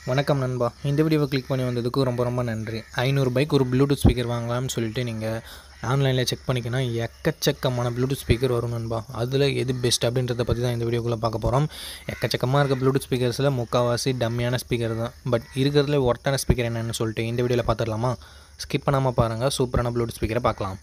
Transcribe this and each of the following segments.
வணக்கம் நண்பா இந்த வீடியோவை கிளிக் பண்ணி வந்ததுக்கு ரொம்ப ரொம்ப நன்றி ஐநூறு பைக் ஒரு ப்ளூடூத் ஸ்பீக்கர் வாங்கலாம்னு சொல்லிட்டு நீங்கள் ஆன்லைனில் செக் பண்ணிக்கினா எக்கச்சக்கமான ப்ளூடூத் ஸ்பீக்கர் வரும் நண்பா அதில் எது பெஸ்ட் அப்படின்றத பற்றி தான் இந்த வீடியோக்குள்ளே பார்க்க போகிறோம் எக்கச்சக்கமாக இருக்க ப்ளூடூத் ஸ்பீக்கர்ஸில் முக்கால்வாசி டம்மியான ஸ்பீக்கர் தான் பட் இருக்கிறதுல ஒர்த்தான ஸ்பீக்கர் என்னென்னு சொல்லிட்டு இந்த வீடியோவில் பார்த்துடலாமா ஸ்கிப் பண்ணாமல் பாருங்கள் சூப்பரான ப்ளூடூத் ஸ்பீக்கரை பார்க்கலாம்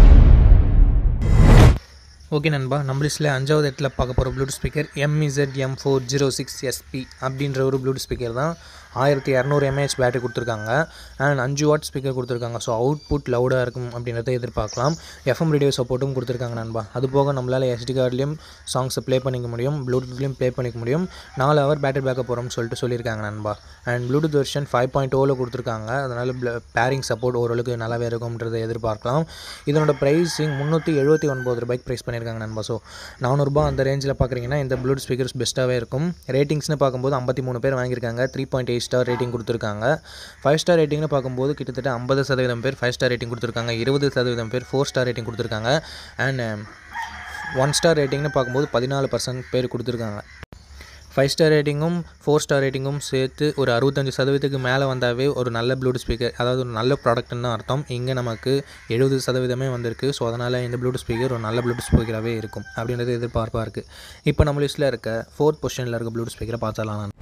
ஓகே நண்பா நம்ம லிஸ்ட்டில் அஞ்சாவது இடத்துல பார்க்க போகிற Bluetooth speaker MZ M four zero six SP அப்படின்ற ஒரு ப்ளூடூத் ஸ்பீக்கர் தான் ஆயிரத்தி இரநூறு எம்ஏஹெச் பேட்டரி கொடுத்துருக்காங்க அண்ட் அஞ்சு வாட் ஸ்பீக்கர் கொடுத்துருக்காங்க ஸோ அவுட்புட் லவுடாக இருக்கும் அப்படின்றத எதிர்பார்க்கலாம் எஃப்எம் ரேடியோ சப்போர்ட்டும் கொடுத்துருக்காங்க நண்பா அது போக நம்மளால் எஸ்டி கார்ட்லேயும் சாங்ஸை ப்ளே பண்ணிக்க முடியும் ப்ளூடூத்லேயும் ப்ளே பண்ணிக்க முடியும் நாலு ஹவர் பேட்டரி பேக்கப் வரும்னு சொல்லிட்டு சொல்லியிருக்காங்க நண்பா and Bluetooth version five point ஓவில் கொடுத்துருக்காங்க அதனால் பேரிங் சப்போர்ட் ஓரளவுக்கு நல்லாவே இருக்கும்ன்றதை எதிர்பார்க்கலாம் இதனோட ப்ரைஸிங் முந்நூற்றி எழுபத்தி ஒன்பது ரூபாய்க்கு ப்ரைஸ் பண்ணியிருக்காங்க நண்பா ஸோ நானூறுபா அந்த ரேஞ்சில் பார்க்குறீங்கன்னா இந்த ப்ளூடூத் ஸ்பீக்கர்ஸ் பெஸ்ட்டாகவே இருக்கும் ரேட்டிங்ஸ்னு பார்க்கும்போது ஐம்பத்தி மூணு பேர் வாங்கியிருக்காங்க three point eight star rating கொடுத்துருக்காங்க ஃபைவ் ஸ்டார் ரேட்டிங்னு பார்க்கும்போது கிட்டத்தட்ட ஐம்பது சதவீதம் பேர் ஃபைவ் ஸ்டார் ரேட்டிங் கொடுத்துருக்காங்க இருபது சதவீதம் பேர் ஃபோர் ஸ்டார் ரேட்டிங் கொடுத்துருக்காங்க அண்ட் ஒன் ஸ்டார் ரேட்டிங்னு பார்க்கும்போது பதினாலு பர்சன்ட் பேர் கொடுத்துருக்காங்க ஃபைவ் ஸ்டார் ரேட்டிங்கும் ஃபோர் ஸ்டார் ரேட்டிங்கும் சேர்த்து ஒரு அறுபத்தஞ்சு சதவீதத்துக்கு மேலே வந்தாவே ஒரு நல்ல ப்ளூடூத் ஸ்பீக்கர் அதாவது ஒரு நல்ல ப்ராடக்ட்னு தான் அர்த்தம் இங்கே நமக்கு எழுபது சதவீதமே வந்திருக்கு ஸோ அதனால் இந்த ப்ளூடூத் ஸ்பீக்கர் ஒரு நல்ல ப்ளூடூத் ஸ்பீக்கராகவே இருக்கும் அப்படின்றது எதிர்பார்ப்பாக இருக்குது இப்போ நம்ம லிஸ்ட்டில் இருக்க ஃபோர்த் பொசிஷனில் இருக்க ப்ளூடூத் ஸ்பீக்கரை பார்த்துடலாம் நான்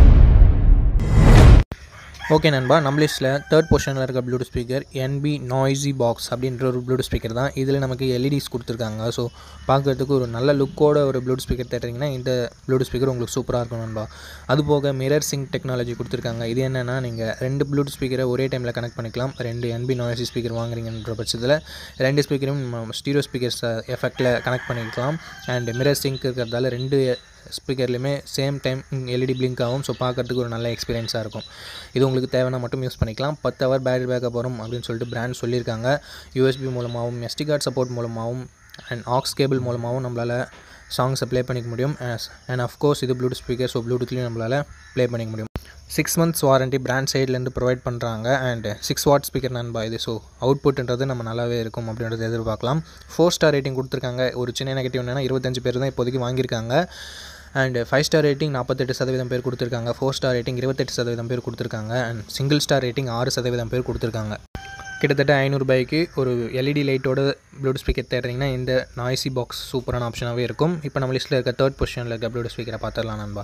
ஓகே நண்பா நம்ம லிஸ்ட்டில் தேர்ட் பொசிஷனில் இருக்க Bluetooth speaker NP noisy box அப்படின்ற ஒரு ப்ளூடூத் ஸ்பீக்கர் தான் இதில் நமக்கு எல்இடிஸ் கொடுத்துருக்காங்க ஸோ பார்க்குறதுக்கு ஒரு நல்ல லுக்கோட ஒரு ப்ளூடூத் ஸ்பீக்கர் தேடுறீங்கன்னா இந்த ப்ளூடூத் ஸ்பீக்கர் உங்களுக்கு சூப்பராக இருக்கும் நண்பா அது போக மிரர் சிங் டெக்னாலஜி கொடுத்துருக்காங்க இது என்னென்னா நீங்கள் ரெண்டு ப்ளூடூத் ஸ்பீக்கரை ஒரே டைமில் கனெக்ட் பண்ணிக்கலாம் ரெண்டு என்பி நாய்ஸி ஸ்பீக்கர் வாங்குறீங்கன்ற பட்சத்தில் ரெண்டு ஸ்பீக்கரும் ஸ்டீரியோ ஸ்பீக்கர்ஸ் எஃபெக்டில் கனெக்ட் பண்ணிக்கலாம் அண்ட் மிரர் சிங்க் இருக்கிறதால ரெண்டு ஸ்பீக்கர்லையுமே சேம் டைம் எல்இடி பிளிங்க் ஆகும் ஸோ பார்க்குறதுக்கு ஒரு நல்ல எக்ஸ்பீரியன்ஸாக இருக்கும் இது உங்களுக்கு தேவைன்னா மட்டும் யூஸ் பண்ணிக்கலாம் பத்து ஹவர் பேட்டரி பேக்கப் வரும் அப்படின்னு சொல்லிட்டு பிராண்ட் சொல்லியிருக்காங்க யூஎஸ்பி மூலமாகவும் எஸ்டி கார்டு சப்போர்ட் மூலமாகவும் அண்ட் ஆக்ஸ் கேபிள் மூலமாகவும் நம்மளால் சாங்ஸை ப்ளே பண்ணிக்க முடியும் அண்ட் அஃப்கோர்ஸ் இது ப்ளூடூத் ஸ்பீக்கர் ஸோ ப்ளூடூத்லேயும் நம்மளால் ப்ளே பண்ணிக்க முடியும் சிக்ஸ் மந்த்ஸ் வாரண்ட்டி பிராண்ட் சைட்லேருந்து ப்ரொவைட் பண்ணுறாங்க அண்ட் சிக்ஸ் வாட் ஸ்பீக்கர் நண்பா இது ஸோ அவுட்புட்ன்றது நம்ம நல்லாவே இருக்கும் அப்படின்றத எதிர்பார்க்கலாம் ஃபோர் ஸ்டார் ரேட்டிங் கொடுத்துருக்காங்க ஒரு சின்ன நெகட்டிவ் என்னென்னா இருபத்தஞ்சு பேர் தான் இப்போதைக்கு வாங்கியிருக்காங்க அண்ட் ஃபைவ் ஸ்டார் ரேட்டிங் நாற்பத்தெட்டு சதவீதம் பேர் கொடுத்துருக்காங்க ஃபோர் ஸ்டார் ரேட்டிங் இருபத்தெட்டு சதவீதம் பேர் கொடுத்துருக்காங்க அண்ட் சிங்கிள் ஸ்டார் ரேட்டிங் ஆறு சதவீதம் பேர் கொடுத்துருக்காங்க கிட்டத்தட்ட ஐநூறுபாய்க்கு ஒரு எல்இடி லைட்டோட ப்ளூடூத் ஸ்பீக்கர் தேடுறீங்கன்னா இந்த நாய்ஸி பாக்ஸ் சூப்பரான ஆப்ஷனாகவே இருக்கும் இப்போ நம்ம லிஸ்ட்டில் இருக்க தேர்ட் பொசிஷனில் இருக்க ப்ளூடூத் ஸ்பீக்கரை பார்த்துடலாம் நண்பா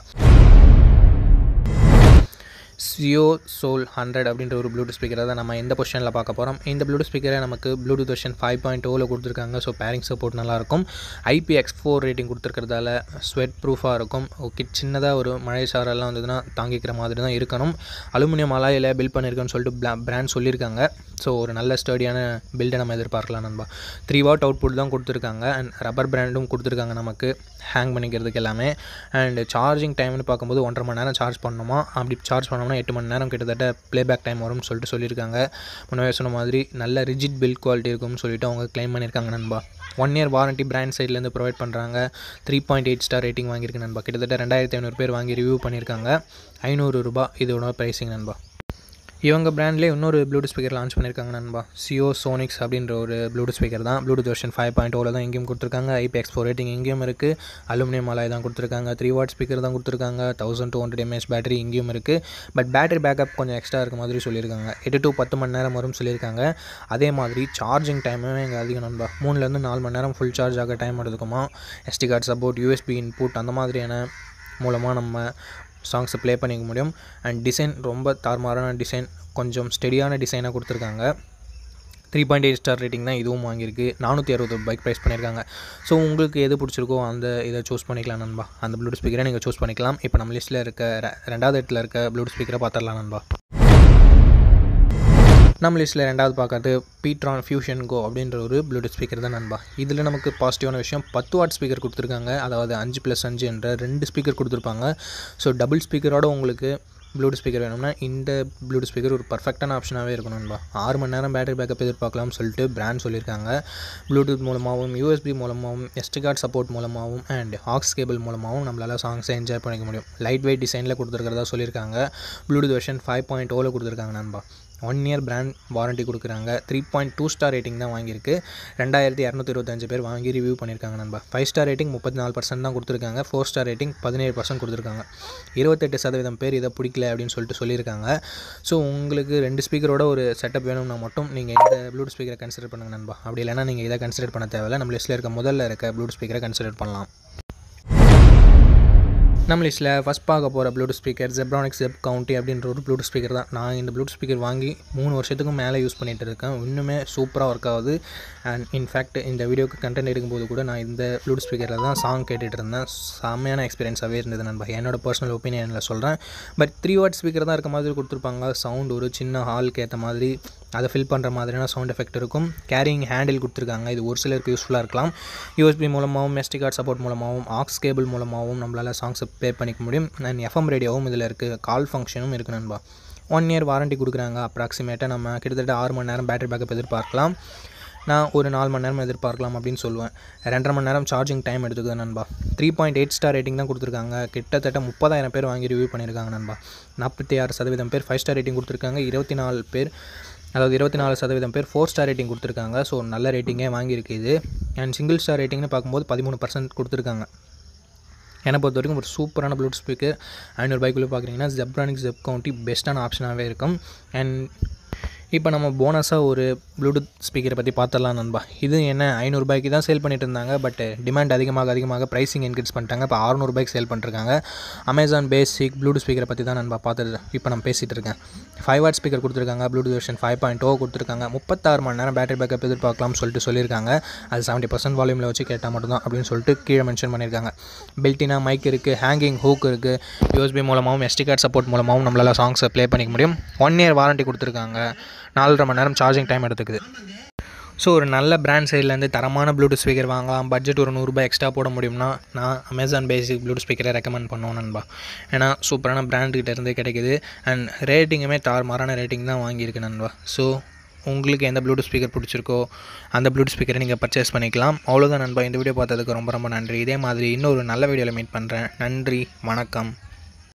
சியோ சோல் ஹண்ட்ரட் அப்படின்ற ஒரு ப்ளூடூத் ஸ்பீக்கரை தான் நம்ம இந்த பொசிஷனில் பார்க்க போகிறோம் இந்த ப்ளூடூத் ஸ்பீக்கரை நமக்கு ப்ளூடூத் வெர்ஷன் ஃபைவ் பாயிண்ட் ஓவில் கொடுத்துருக்காங்க ஸோ பேரிங் சப்போர்ட் நல்லாயிருக்கும் ஐபி எக்ஸ் ஃபோர் ரேட்டிங் கொடுத்துருக்கிறதால ஸ்வெட் ப்ரூஃபாக இருக்கும் ஓகே சின்னதாக ஒரு மழை சாரெல்லாம் வந்ததுன்னா தாங்கிக்கிற மாதிரி தான் இருக்கணும் அலுமினியம் அலாயில் பில்ட் பண்ணியிருக்கோன்னு சொல்லிட்டு பிராண்ட் சொல்லியிருக்காங்க ஸோ ஒரு நல்ல ஸ்டடியான பில்டை நம்ம எதிர்பார்க்கலாம் நண்பா த்ரீ வாட் அவுட்புட் தான் கொடுத்துருக்காங்க அண்ட் ரப்பர் பிராண்டும் கொடுத்துருக்காங்க நமக்கு ஹேங் பண்ணிக்கிறதுக்கு எல்லாமே அண்ட் சார்ஜிங் டைம்னு பார்க்கும்போது ஒன்றரை மணி நேரம் சார்ஜ் பண்ணணுமா அப்படி சார்ஜ் பண்ணோம்னா எட்டு மணி நேரம் கிட்டத்தட்ட ப்ளேபேக் டைம் வரும்னு சொல்லிட்டு சொல்லியிருக்காங்க முன்னாடி சொன்ன மாதிரி நல்ல ரிஜிட் பில்ட் குவாலிட்டி இருக்கும்னு சொல்லிட்டு அவங்க க்ளைம் பண்ணியிருக்காங்க நண்பா ஒன் இயர் வாரண்ட்டி பிராண்ட் சைட்லேருந்து ப்ரொவைட் பண்ணுறாங்க three point eight star rating வாங்கியிருக்கு நண்பா கிட்டத்தட்ட ரெண்டாயிரத்தி ஐநூறு பேர் வாங்கி ரிவ்யூ பண்ணியிருக்காங்க ஐநூறு ரூபா இதோட ப்ரைஸிங் நண்பா இவங்க பிராண்ட்லேயே இன்னொரு ப்ளூடூத் ஸ்பீக்கர் லான்ச் பண்ணியிருக்காங்க நண்பா சியோ சோனிக்ஸ் அப்படின்ற ஒரு ப்ளூடூத் ஸ்பீக்கர் தான் ப்ளூடூத் வெர்ஷன் ஃபைவ் பாயிண்ட் ஓவில் தான் எங்கேயும் கொடுத்துருக்காங்க ஐபி எக்ஸ் ஃபோர் ரேட்டிங் எங்கேயும் இருக்குது அலுமினியம் அலாய் தான் கொடுத்துருக்காங்க த்ரீ வாட் ஸ்பீக்கர் தான் கொடுத்துருக்காங்க thousand two hundred mAh battery இங்கேயும் இருக்குது பட் பேட்டரி பேக்கப் கொஞ்சம் எக்ஸ்ட்ரா இருக்க மாதிரி சொல்லியிருக்காங்க எட்டு டு பத்து மணி நேரம் வரும்னு சொல்லியிருக்காங்க அதே மாதிரி சார்ஜிங் டைமும் எங்கள் அதிகம் நண்பா மூணுலேருந்து நாலு மணி நேரம் ஃபுல் சார்ஜ் ஆக டைம் எடுக்குமா SD card support USB input அந்த மாதிரியான மூலமாக நம்ம சாங்ஸை ப்ளே பண்ணிக்க முடியும் அண்ட் டிசைன் ரொம்ப தார்மாரான டிசைன் கொஞ்சம் ஸ்டெடியான டிசைனாக கொடுத்துருக்காங்க three point eight star rating தான் இதுவும் வாங்கியிருக்கு நானூற்றி அறுபது பைக் ப்ரைஸ் பண்ணியிருக்காங்க ஸோ உங்களுக்கு எது பிடிச்சிருக்கோ அந்த இதை சூஸ் பண்ணிக்கலாம் நண்பா அந்த ப்ளூடூத் ஸ்பீக்கரை நீங்கள் சூஸ் பண்ணிக்கலாம் இப்போ நம்ம லிஸ்ட்டில் இருக்க ரெண்டாவது இடத்துல இருக்க ப்ளூடூத் ஸ்பீக்கரை பார்த்துடலாம் நண்பா நம்ம லிஸ்ட்டில் ரெண்டாவது பார்க்கறது பீட்ரான் ஃபியூஷன் கோ அப்படின்ற ஒரு ப்ளூடூத் ஸ்பீக்கர் தான் நண்பா இதில் நமக்கு பாசிட்டிவான விஷயம் பத்து வாட் ஸ்பீக்கர் கொடுத்துருக்காங்க அதாவது அஞ்சு ப்ளஸ் அஞ்சு என்ற ரெண்டு ஸ்பீக்கர் கொடுத்துருப்பாங்க ஸோ டபுள் ஸ்பீக்கரோட உங்களுக்கு ப்ளூடூத் ஸ்பீக்கர் வேணும்னா இந்த ப்ளூடூத் ஸ்பீக்கர் ஒரு பர்ஃபெக்டான ஆப்ஷனாகவே இருக்கும் நண்பா ஆறு மணி நேரம் பேட்டரி பேக்கப் எதிர்பார்க்கலாம்னு சொல்லிட்டு பிராண்ட் சொல்லியிருக்காங்க ப்ளூடூத் மூலமாகவும் யூஎஸ்பி மூலமாகவும் எஸ்டி கார்டு சப்போர்ட் மூலமாகவும் அண்ட் ஹாக்ஸ் கேபிள் மூலமாகவும் நம்மளால் சாங்ஸை என்ஜாய் பண்ணிக்க முடியும் லைட் வெயிட் டிசைனில் கொடுத்துருக்கிறதா சொல்லியிருக்காங்க ப்ளூடூத் வெர்ஷன் ஃபைவ் பாயிண்ட் ஓவில் கொடுத்துருக்காங்க நண்பா ஒன் இயர் பிராண்ட் வாரண்ட்டி கொடுக்குறாங்க three point two star rating தான் வாங்கியிருக்கு ரெண்டாயிரத்தி இரநூத்தி இருபத்தஞ்சு பேர் வாங்கி ரிவ்யூ பண்ணியிருக்காங்க நண்பா ஃபைவ் ஸ்டார் ரேட்டிங் முப்பத்தி நாலு பர்சன்ட் தான் கொடுத்துருக்காங்க ஃபோர் ஸ்டார் ரேட்டிங் பதினேழு பர்சன்ட் கொடுத்துருக்காங்க இருபத்தெட்டு சதவீதம் பேர் இதை பிடிக்கல அப்படின்னு சொல்லிட்டு சொல்லியிருக்காங்க ஸோ உங்களுக்கு ரெண்டு ஸ்பீக்கரோட ஒரு செட்டப் வேணும்னா மட்டும் நீங்கள் இந்த ப்ளூடூத் ஸ்பீக்கரை கன்சிடர் பண்ணுங்க நண்பா அப்படி இல்லைனா நீங்கள் இதை கன்சிடர் பண்ண தேவையில்ல நம்ம லிஸ்ட்டில் இருக்க முதல்ல இருக்க ப்ளூடூத் ஸ்பீக்கரை கன்சிடர் பண்ணலாம் நம்ம லிஸ்ட்டில் ஃபஸ்ட் பார்க்க போகிற Bluetooth speaker Zebronic Zeb County அப்படின்ற ஒரு ப்ளூடூத் ஸ்பீக்கர் தான் நான் இந்த ப்ளூடூத் ஸ்பீக்கர் வாங்கி மூணு வருஷத்துக்கும் மேலே யூஸ் பண்ணிகிட்டு இருக்கேன் இன்னுமே சூப்பராக ஒர்க் ஆகுது அண்ட் இன்ஃபேக்ட் இந்த வீடியோக்கு கண்டென்ட் எடுக்கும்போது கூட நான் இந்த ப்ளூடூத் ஸ்பீக்கரில் தான் சாங் கேட்டுட்டு இருந்தேன் செம்மையான எக்ஸ்பீரியன்ஸாகவே இருந்தது நண்பா என்னோட பர்சனல் ஒப்பீனியனில் சொல்கிறேன் பட் த்ரீ வாட் ஸ்பீக்கர் தான் இருக்க மாதிரி கொடுத்துருப்பாங்க சவுண்ட் ஒரு சின்ன ஹாலுக்கு ஏற்ற மாதிரி அதை ஃபில் பண்ணுற மாதிரியான சவுண்ட் எஃபெக்ட் இருக்கும் கேரிங் ஹேண்டில் கொடுத்துருக்காங்க இது ஒரு சிலருக்கு யூஸ்ஃபுல்லாக இருக்கலாம் யூஎஸ்பி மூலமாகவும் மெஸ்டி கார்டு சப்போர்ட் மூலமாகவும் ஆக்ஸ் கேபிள் மூலமாகவும் நம்மளால் சாங்ஸை ப்ளே பண்ணிக்க முடியும் அண்ட் எஃப்எம் ரேடியோவும் இதில் இருக்குது கால் ஃபங்க்ஷனும் இருக்குது நண்பா ஒன் இயர் வாரண்ட்டி கொடுக்குறாங்க அப்ராக்சிமேட்டாக நம்ம கிட்டத்தட்ட ஆறு மணி நேரம் பேட்டரி பேக்கப் எதிர்பார்க்கலாம் நான் ஒரு நாலு மணி நேரம் எதிர்பார்க்கலாம் அப்படின்னு சொல்லுவேன் ரெண்டரை மணி நேரம் சார்ஜிங் டைம் எடுத்துக்குது நண்பா three point eight star rating தான் கொடுத்துருக்காங்க கிட்டத்தட்ட முப்பதாயிரம் பேர் வாங்கி ரிவ்யூ பண்ணியிருக்காங்க நண்பா நாற்பத்தி ஆறு சதவீதம் பேர் ஃபைவ் ஸ்டார் ரேட்டிங் கொடுத்துருக்காங்க இருபத்தி நாலு பேர் அதாவது இருபத்தி நாலு சதவீதம் பேர் ஃபோர் ஸ்டார் ரேட்டிங் கொடுத்துருக்காங்க ஸோ நல்ல ரேட்டிங்கே வாங்கியிருக்கு இது அண்ட் சிங்கிள் ஸ்டார் ரேட்டிங்னு பார்க்கும்போது பதிமூணு பர்சன்ட் கொடுத்துருக்காங்க என்னை பொறுத்த வரைக்கும் ஒரு சூப்பரான ப்ளூடூத் ஸ்பீக்கர் ஐநூறுபாய்க்குள்ளே பார்க்குறீங்கன்னா ஜெப்ரானிக் ஜெப் கவுண்டி பெஸ்ட்டான ஆப்ஷனாகவே இருக்கும் அண்ட் இப்போ நம்ம போனஸாக ஒரு ப்ளூடூத் ஸ்பீக்கரை பற்றி பார்த்துடலாம் நண்பா இது என்ன ஐநூறுபாய்க்கு தான் சேல் பண்ணிட்டு இருந்தாங்க பட் டிமாண்ட் அதிகமாக அதிகமாக ப்ரைஸிங் இன்க்ரீஸ் பண்ணிட்டாங்க இப்போ அறுநூறுபாய்க்கு சேல் பண்ணிருக்காங்க அமேசான் பேசிக் ப்ளூடூத் ஸ்பீக்கரை பற்றி தான் நண்பா பார்த்துட்டு இப்போ நான் பேசிகிட்டு இருக்கேன் ஃபைவ் வாட் ஸ்பீக்கர் கொடுத்துருக்காங்க Bluetooth version five point O கொடுத்துருக்காங்க முப்பத்தாறு மணி நேரம் பேட்டரி பேக்கப் எதிர்பார்க்கலாம்னு சொல்லிட்டு சொல்லியிருக்காங்க அது செவன்ட்டி பர்சன்ட் வால்யூமில் வச்சு கேட்டால் மட்டும்தான் அப்படின்னு சொல்லிட்டு கீழே மென்ஷன் பண்ணியிருக்காங்க பெல்ட்டினா மைக் இருக்குது ஹேங்கிங் ஹூக் இருக்குது யூஎஸ்பி மூலமாகவும் எஸ்டி கார்டு சப்போர்ட் மூலமாகவும் நம்மளால் சாங்ஸை ப்ளே பண்ணிக்க முடியும் ஒன் இயர் வாரண்ட்டி கொடுத்துருக்காங்க நாலரை மணி நேரம் சார்ஜிங் டைம் எடுத்துக்குது ஸோ ஒரு நல்ல பிராண்ட் சைட்லேருந்து தரமான ப்ளூடூத் ஸ்பீக்கர் வாங்கலாம் பட்ஜெட் ஒரு நூறுரூபா எக்ஸ்ட்ரா போட முடியும்னா நான் அமேசான் பேசிக் ப்ளூடூத் ஸ்பீக்கரை ரெக்கமெண்ட் பண்ணுவோம் நண்பா ஏன்னா சூப்பரான பிராண்டுகிட்ட இருந்து கிடைக்குது அண்ட் ரேட்டிங்குமே தாறுமாறான ரேட்டிங் தான் வாங்கியிருக்கு நண்பா ஸோ உங்களுக்கு எந்த ப்ளூடூத் ஸ்பீக்கர் பிடிச்சிருக்கோ அந்த ப்ளூடூத் ஸ்பீக்கரை நீங்கள் பர்ச்சேஸ் பண்ணிக்கலாம் அவ்வளோதான் நண்பா இந்த வீடியோ பார்த்ததுக்கு ரொம்ப ரொம்ப நன்றி இதே மாதிரி இன்னொரு நல்ல வீடியோவில் மீட் பண்ணுறேன் நன்றி வணக்கம்